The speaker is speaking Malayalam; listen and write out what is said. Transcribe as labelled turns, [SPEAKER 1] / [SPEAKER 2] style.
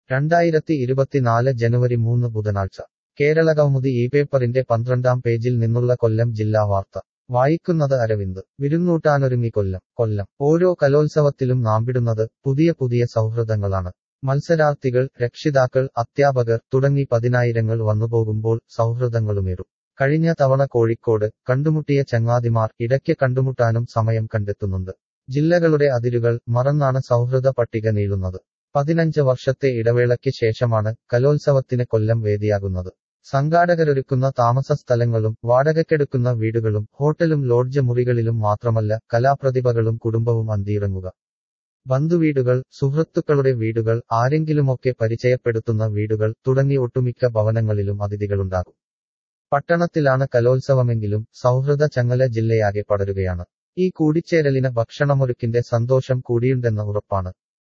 [SPEAKER 1] രണ്ടായിരത്തി ഇരുപത്തിനാല് ജനുവരി മൂന്ന് ബുധനാഴ്ച കേരളകൗമുദി ഈ പേപ്പറിന്റെ പന്ത്രണ്ടാം പേജിൽ നിന്നുള്ള കൊല്ലം ജില്ലാ വാർത്ത വായിക്കുന്നത് അരവിന്ദ് വിരുന്നൂട്ടാനൊരുങ്ങി കൊല്ലം കൊല്ലം ഓരോ കലോത്സവത്തിലും നാമ്പിടുന്നത് പുതിയ പുതിയ സൗഹൃദങ്ങളാണ് മത്സരാർത്ഥികൾ രക്ഷിതാക്കൾ അധ്യാപകർ തുടങ്ങി പതിനായിരങ്ങൾ വന്നുപോകുമ്പോൾ സൗഹൃദങ്ങളുമേറും കഴിഞ്ഞ തവണ കോഴിക്കോട് കണ്ടുമുട്ടിയ ചങ്ങാതിമാർ ഇടയ്ക്ക് കണ്ടുമുട്ടാനും സമയം കണ്ടെത്തുന്നുണ്ട് ജില്ലകളുടെ അതിരുകൾ മറന്നാണ് സൗഹൃദ പട്ടിക നീളുന്നത് പതിനഞ്ച് വർഷത്തെ ഇടവേളയ്ക്ക് ശേഷമാണ് കലോത്സവത്തിന് കൊല്ലം വേദിയാകുന്നത് സംഘാടകരൊരുക്കുന്ന താമസ സ്ഥലങ്ങളും വാടകയ്ക്കെടുക്കുന്ന വീടുകളും ഹോട്ടലും ലോഡ്ജ് മുറികളിലും മാത്രമല്ല കലാപ്രതിഭകളും കുടുംബവും അന്തിയിറങ്ങുക ബന്ധുവീടുകൾ സുഹൃത്തുക്കളുടെ വീടുകൾ ആരെങ്കിലുമൊക്കെ പരിചയപ്പെടുത്തുന്ന വീടുകൾ തുടങ്ങി ഒട്ടുമിക്ക ഭവനങ്ങളിലും അതിഥികളുണ്ടാകും പട്ടണത്തിലാണ് കലോത്സവമെങ്കിലും സൗഹൃദ ചങ്ങല ജില്ലയാകെ പടരുകയാണ് ഈ കൂടിച്ചേരലിന് ഭക്ഷണമൊരുക്കിന്റെ സന്തോഷം കൂടിയുണ്ടെന്ന ഉറപ്പാണ്